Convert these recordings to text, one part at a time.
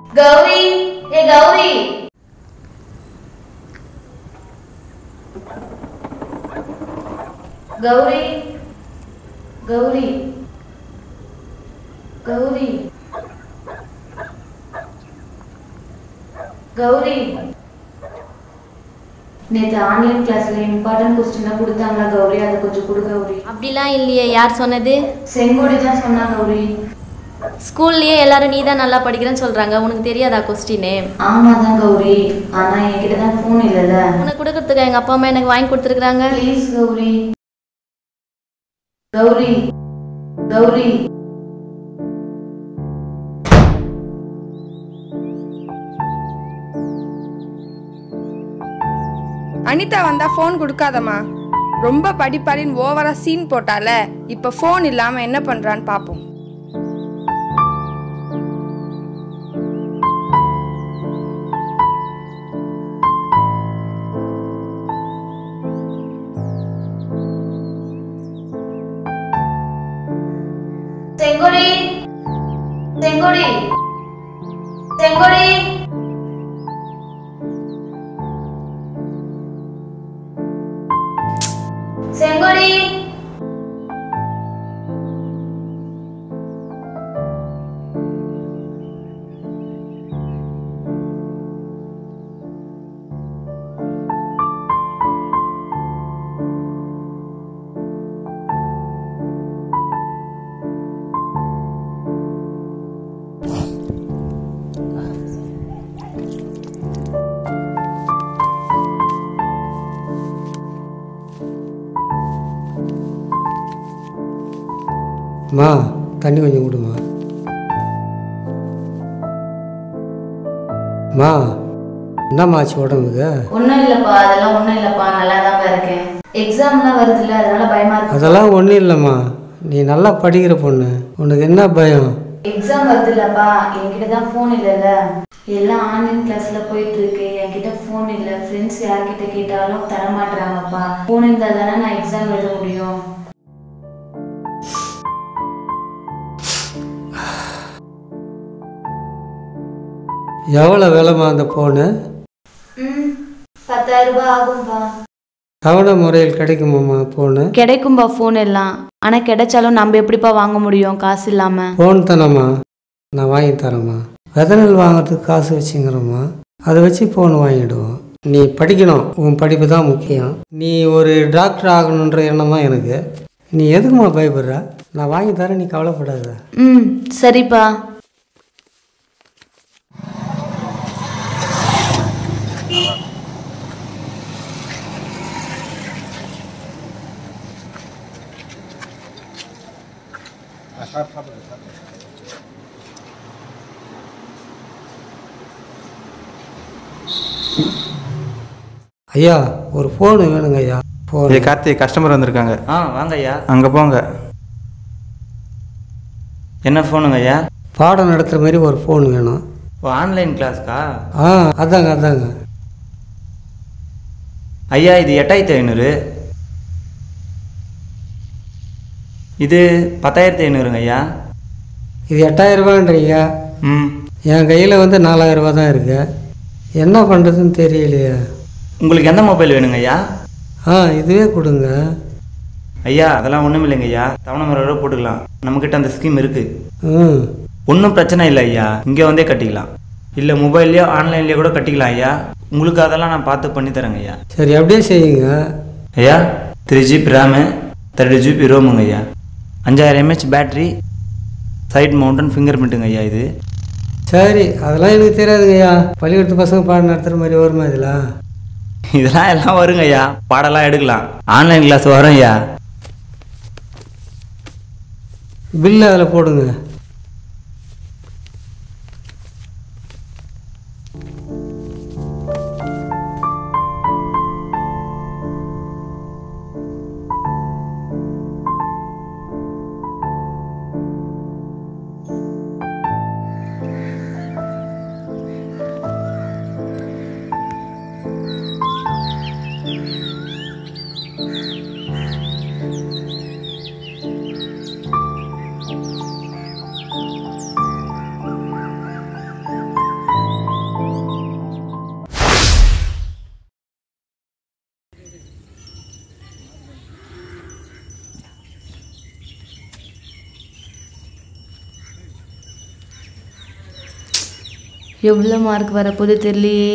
கௌரி ஏ கௌரி கௌரி கௌரி கௌரி கௌரி நேற்று ஆன்லைன் கிளாஸ்ல இம்பார்ட்டன்ட் கொஸ்டினா கொடுத்தாங்களா கௌரி அதை கொஞ்சம் கொடு கௌரி அப்படிலாம் இல்லையே யார் சொன்னது செங்கோடி தான் சொன்னா கௌரி ஸ்கூல்லையே எல்லாரும் நீ தான் நல்லா படிக்கிறேன்னு சொல்கிறாங்க உனக்கு தெரியாதா கொஸ்டினு ஆமா தான் கௌரி ஆனா என்கிட்ட தான் ஃபோன் இல்லைல்ல உனக்கு கொடுக்கறதுக்கு எங்கள் அப்பா அம்மா எனக்கு வாங்கி கொடுத்துருக்குறாங்க ப்ளீஸ் கௌரி கௌரி கௌரி அனிதா வந்தா ஃபோன் கொடுக்காதம்மா ரொம்ப படிப்பாளின்னு ஓவரா சீன் போட்டால இப்ப ஃபோன் இல்லாம என்ன பண்றான்னு பாப்போம் செங்கோடி செங்கோடி செங்கோடி செங்கோடி மா தண்ணி கொஞ்சம் கொடுமா மா என்னம்மா ஆச்சு உடம்புக்கு ஒன்றும் இல்லைப்பா அதெல்லாம் ஒன்றும் இல்லைப்பா நல்லா தான் இருக்கேன் எக்ஸாம்லாம் வருதுல்ல அதனால பயமா இருக்கு அதெல்லாம் ஒன்றும் இல்லைம்மா நீ நல்லா படிக்கிற பொண்ணு உனக்கு என்ன பயம் எக்ஸாம் வருது இல்லப்பா என்கிட்ட தான் ஃபோன் இல்லைல்ல எல்லாம் ஆன்லைன் கிளாஸ்ல போயிட்டு இருக்கு என்கிட்ட ஃபோன் இல்லை ஃப்ரெண்ட்ஸ் யார்கிட்ட கேட்டாலும் தர மாட்டாங்கப்பா ஃபோன் இருந்தால் தானே நான் எக்ஸாம் எழுத முடியும் எவ்வளோ விலைமா அந்த ஃபோனு ம் பத்தாயிரம் ரூபாய் ஆகும்பா தவணை முறையில் கிடைக்குமாம்மா ஃபோனு கிடைக்கும்பா ஃபோன் எல்லாம் ஆனால் கிடைச்சாலும் நம்ம எப்படிப்பா வாங்க முடியும் காசு இல்லாமல் ஃபோன் தானம்மா நான் வாங்கி தரேம்மா விதநெல் வாங்குறதுக்கு காசு வச்சுங்கிறோம்மா அதை வச்சு ஃபோன் வாங்கிடுவோம் நீ படிக்கணும் உன் படிப்பு தான் முக்கியம் நீ ஒரு டாக்டர் ஆகணுன்ற எண்ணம் தான் எனக்கு நீ எதுக்குமா பயப்படுற நான் வாங்கி தரேன் நீ கவலைப்படாத ம் சரிப்பா ஐயா ஒரு ஃபோனு வேணுங்க ஐயா ஃபோன் ஏய் கார்த்திக் கஸ்டமர் வந்திருக்காங்க ஆ வாங்க ஐயா அங்கே போங்க என்ன ஃபோனுங்க ஐயா பாடம் நடத்துகிற மாதிரி ஒரு ஃபோன் வேணும் ஓ ஆன்லைன் கிளாஸ்க்கா ஆ அதாங்க அதாங்க ஐயா இது எட்டாயிரத்தி ஐநூறு இது பத்தாயிரத்தி ஐநூறுங்க ஐயா இது எட்டாயிரம் ரூபான்றீங்க ம் என் கையில் வந்து நாலாயிரம் ரூபா தான் இருக்கு என்ன பண்ணுறதுன்னு தெரியலையே உங்களுக்கு எந்த மொபைல் வேணுங்க ஐயா ஆ இதுவே கொடுங்க ஐயா அதெல்லாம் ஒன்றும் இல்லைங்க ஐயா தவணை முறை ரூபா போட்டுக்கலாம் நம்மக்கிட்ட அந்த ஸ்கீம் இருக்குது ம் ஒன்றும் பிரச்சனை இல்லை ஐயா இங்கே வந்தே கட்டிக்கலாம் இல்லை மொபைல்லையோ ஆன்லைன்லேயோ கூட கட்டிக்கலாம் ஐயா உங்களுக்கு அதெல்லாம் நான் பார்த்து பண்ணி தரேங்க ஐயா சரி அப்படியே செய்யுங்க ஐயா three GB RAM thirty GB ரோமுங்க ஐயா அஞ்சாயிரம் MH battery side mounted finger பிரிண்ட்டுங்க ஐயா இது சரி அதெல்லாம் எனக்கு தெரியாதுங்கய்யா பள்ளிக்கூடத்து பசங்க பாடம் நடத்துகிற மாதிரி வருமா இதெல்லாம் இதெல்லாம் எல்லாம் வருங்க ஐயா பாடலாம் எடுக்கலாம் ஆன்லைன் கிளாஸ் வரும் ஐயா பில்லு அதில் போடுங்க எவ்வளோ மார்க் வரப்போகுது தெரியலையே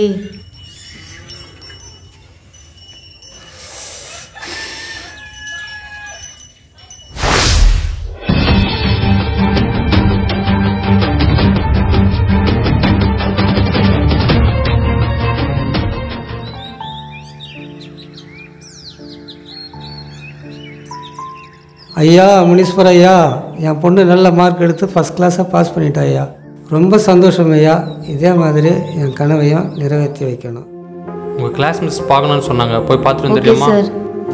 ஐயா முனீஸ்வர் ஐயா என் பொண்ணு நல்ல மார்க் எடுத்து ஃபஸ்ட் கிளாஸாக பாஸ் பண்ணிட்டா ஐயா ரொம்ப சந்தோஷம் ஐயா இதே மாதிரி என் கனவையும் நிறைவேற்றி வைக்கணும் உங்கள் கிளாஸ் மிஸ் பார்க்கணும்னு சொன்னாங்க போய் பார்த்துட்டு ஓகே வந்துடுமா சார்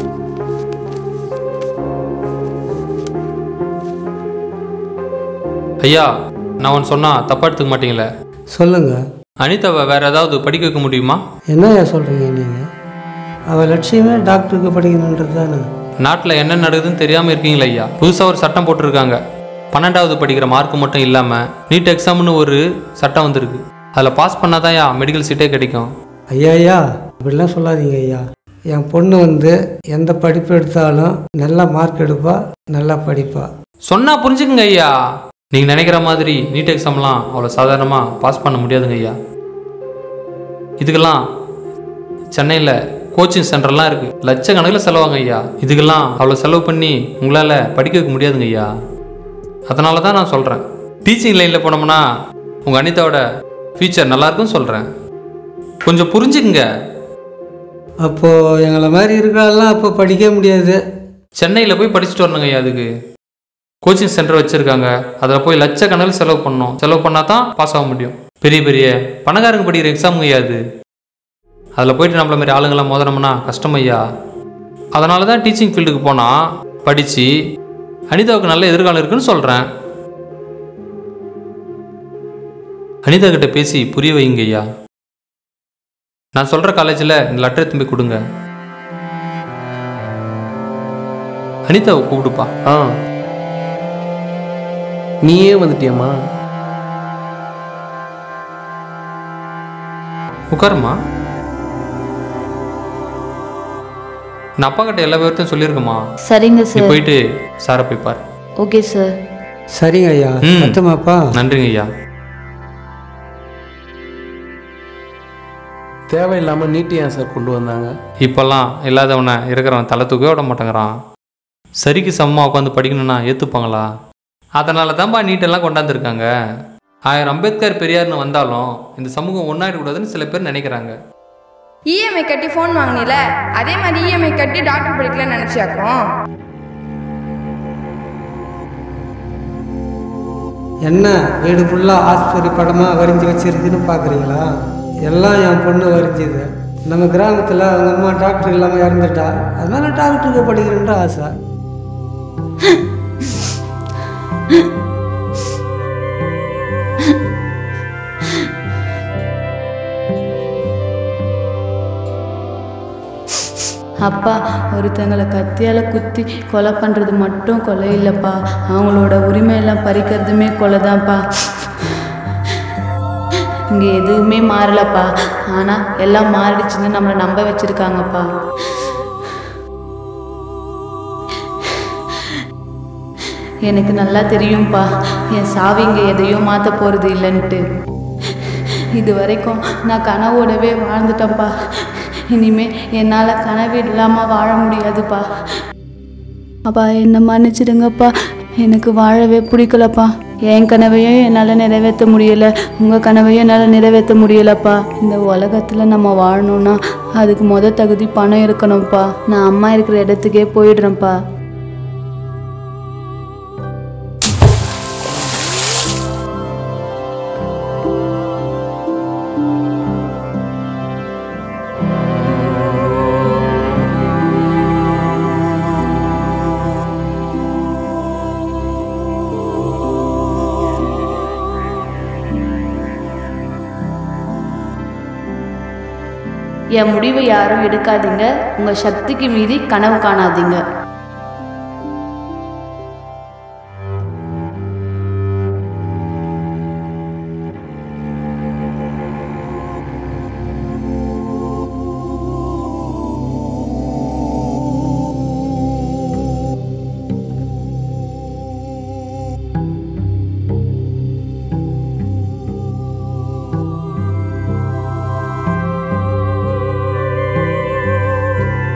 ஐயா நான் ஒன்று சொன்னால் தப்பா எடுத்துக்க மாட்டீங்களே சொல்லுங்கள் அனிதாவை வேற ஏதாவது படிக்க வைக்க முடியுமா என்னய்யா சொல்கிறீங்க நீங்கள் அவள் லட்சியமே டாக்டருக்கு படிக்கணுன்றது தானே நாட்டில் என்ன நடக்குதுன்னு தெரியாமல் இருக்கீங்களா ஐயா புதுசாக ஒரு சட்டம் போட்டிருக்காங்க பன்னெண்டாவது படிக்கிற மார்க் மட்டும் இல்லாமல் நீட் எக்ஸாம்னு ஒரு சட்டம் வந்திருக்கு அதில் பாஸ் பண்ணால் தான் ஐயா மெடிக்கல் சீட்டே கிடைக்கும் ஐயா ஐயா இப்படிலாம் சொல்லாதீங்க ஐயா என் பொண்ணு வந்து எந்த படிப்பு எடுத்தாலும் நல்ல மார்க் எடுப்பா நல்லா படிப்பா சொன்னா புரிஞ்சுக்குங்க ஐயா நீங்கள் நினைக்கிற மாதிரி நீட் எக்ஸாம்லாம் அவ்வளோ சாதாரணமாக பாஸ் பண்ண முடியாதுங்க ஐயா இதுக்கெல்லாம் சென்னையில் கோச்சிங் சென்டர்லாம் இருக்குது லட்சக்கணக்கில் செலவாங்க ஐயா இதுக்கெல்லாம் அவ்வளோ செலவு பண்ணி உங்களால் படிக்க வைக்க முடியாதுங்க ஐயா அதனால தான் நான் சொல்கிறேன் டீச்சிங் லைனில் போனோம்னா உங்கள் அனிதாவோட ஃபியூச்சர் நல்லாயிருக்குன்னு சொல்கிறேன் கொஞ்சம் புரிஞ்சுக்குங்க அப்போது எங்களை மாதிரி இருக்கிறாலாம் அப்போ படிக்க முடியாது சென்னையில் போய் படிச்சுட்டு வரணுங்க ஐயா அதுக்கு கோச்சிங் சென்டர் வச்சுருக்காங்க அதில் போய் லட்சக்கணக்கில் செலவு பண்ணணும் செலவு பண்ணால் தான் பாஸ் ஆக முடியும் பெரிய பெரிய பணக்காரங்க படிக்கிற எக்ஸாம் ஐயா அது அதில் போயிட்டு நம்மள மாதிரி ஆளுங்களாம் மோதினோம்னா கஷ்டம் ஐயா அதனால தான் டீச்சிங் ஃபீல்டுக்கு போனால் படித்து அனிதாவுக்கு நல்ல எதிர்காலம் இருக்குன்னு சொல்கிறேன் அனிதா கிட்ட பேசி புரிய வைங்க ஐயா நான் சொல்கிற காலேஜில் இந்த லெட்டர் திரும்பி கொடுங்க அனிதாவை கூப்பிடுப்பா ஆ நீயே வந்துட்டியம்மா உட்காருமா நான் அப்பா கிட்ட எல்லா விவரத்தையும் சொல்லியிருக்கேம்மா சரிங்க நீ சார் போயிட்டு சாரை போய் பாரு ஓகே சார் சரிங்க ஐயா ம். சத்தமாப்பா நன்றிங்க ஐயா தேவையில்லாம நீட்டி ஏன் சார் கொண்டு வந்தாங்க இப்போல்லாம் இல்லாதவனை இருக்கிறவன் தலை தூக்கவே விட மாட்டேங்கிறான் சரிக்கு சமமாக உட்காந்து படிக்கணும்னா ஏற்றுப்பாங்களா அதனால தான்ப்பா நீட்டெல்லாம் கொண்டாந்துருக்காங்க ஆயிரம் அம்பேத்கர் பெரியார்னு வந்தாலும் இந்த சமூகம் ஒன்றாயிடக்கூடாதுன்னு சில பேர் நினைக்கிறாங்க இஎம்ஐ கட்டி ஃபோன் வாங்கினில அதே மாதிரி இஎம்ஐ கட்டி டாக்டர் படிக்கலாம்னு நினச்சியாக்கும் என்ன வீடு ஃபுல்லாக ஆஸ்பத்திரி படமாக வரைஞ்சி வச்சிருக்குன்னு பார்க்குறீங்களா எல்லாம் என் பொண்ணு வரைஞ்சிது நம்ம கிராமத்தில் அவங்க அம்மா டாக்டர் இல்லாமல் இறந்துட்டா அதனால டாக்டருக்கு படிக்கிறேன்ற ஆசை அப்பா ஒருத்தங்களை கத்தியால் குத்தி கொலை பண்ணுறது மட்டும் கொலை இல்லைப்பா அவங்களோட உரிமையெல்லாம் பறிக்கிறதுமே கொலை தான்ப்பா இங்கே எதுவுமே மாறலப்பா ஆனால் எல்லாம் மாறிடுச்சுன்னு நம்மளை நம்ப வச்சுருக்காங்கப்பா எனக்கு நல்லா தெரியும்ப்பா என் சாவி இங்கே எதையும் மாற்ற போகிறது இல்லைன்ட்டு இது வரைக்கும் நான் கனவோடவே வாழ்ந்துட்டேன்ப்பா இனிமே என்னால் கனவு இல்லாமல் வாழ முடியாதுப்பா அப்பா என்னை மன்னிச்சிடுங்கப்பா எனக்கு வாழவே பிடிக்கலப்பா என் கனவையும் என்னால் நிறைவேற்ற முடியல உங்கள் கனவையும் என்னால் நிறைவேற்ற முடியலப்பா இந்த உலகத்தில் நம்ம வாழணும்னா அதுக்கு முத தகுதி பணம் இருக்கணும்ப்பா நான் அம்மா இருக்கிற இடத்துக்கே போயிடுறேன்ப்பா என் முடிவை யாரும் எடுக்காதீங்க உங்கள் சக்திக்கு மீறி கனவு காணாதீங்க